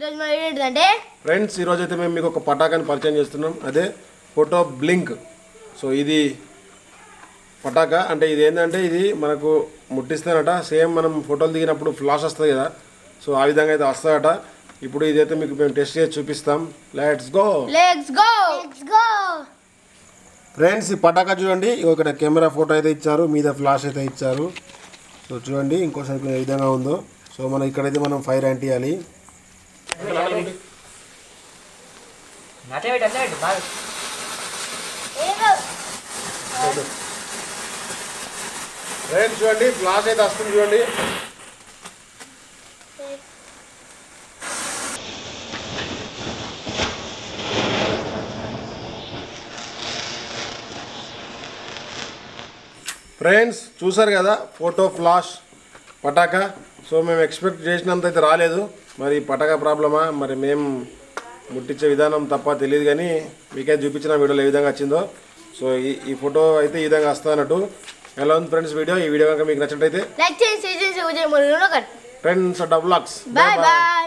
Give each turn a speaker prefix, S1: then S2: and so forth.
S1: ఈరోజు మన వీడియో ఏంటంటే
S2: ఫ్రెండ్స్ ఈరోజు అయితే మేము మీకు ఒక పటాకాని పరిచయం చేస్తున్నాం అదే ఫోటో బ్లింక్ సో ఇది పటాకా అంటే ఇది ఏంటంటే ఇది మనకు ముట్టిస్తానట సేమ్ మనం ఫోటోలు దిగినప్పుడు ఫ్లాష్ వస్తుంది కదా సో ఆ విధంగా అయితే వస్తుందట ఇప్పుడు ఇదైతే మీకు మేము టెస్ట్ చేసి చూపిస్తాం let's go
S1: let's go let's go
S2: friends ఈ పటాకా చూడండి ఇగో ఇక్కడ కెమెరా ఫోటో అయితే ఇచ్చారు మీద ఫ్లాష్ అయితే ఇచ్చారు సో చూడండి ఇంకోసారి ఏ విధంగా ఉందో సో మనం ఇక్కడైతే మనం ఫైర్ అంటియాలి
S3: అట్లే పెట్టు అట్లే పెట్టు బాగా
S2: ఫ్రెండ్స్ చూడండి ఫ్లాష్ అయితే వస్తుంది చూడండి ఫ్రెండ్స్ చూసారు కదా ఫోటో ఫ్లాష్ పటాకా సో మేము ఎక్స్పెక్ట్ చేసినంత అయితే రాలేదు మరి పటాకా ప్రాబ్లమా మరి మేము ముట్టించే విధానం తప్ప తెలియదు కానీ మీకైతే చూపించిన వీడియోలో ఏ విధంగా వచ్చిందో సో ఈ ఈ ఫోటో అయితే ఈ విధంగా వస్తా అన్నట్టు ఎలా ఉంది ఫ్రెండ్స్ వీడియో ఈ వీడియో కనుక మీకు నచ్చినట్టయితే
S1: లైక్ చేయండి షేర్ చేసి ఉదయం మూడు కట్
S2: ఫ్రెండ్స్ డబ్లాక్స్
S1: బాయ్ బాయ్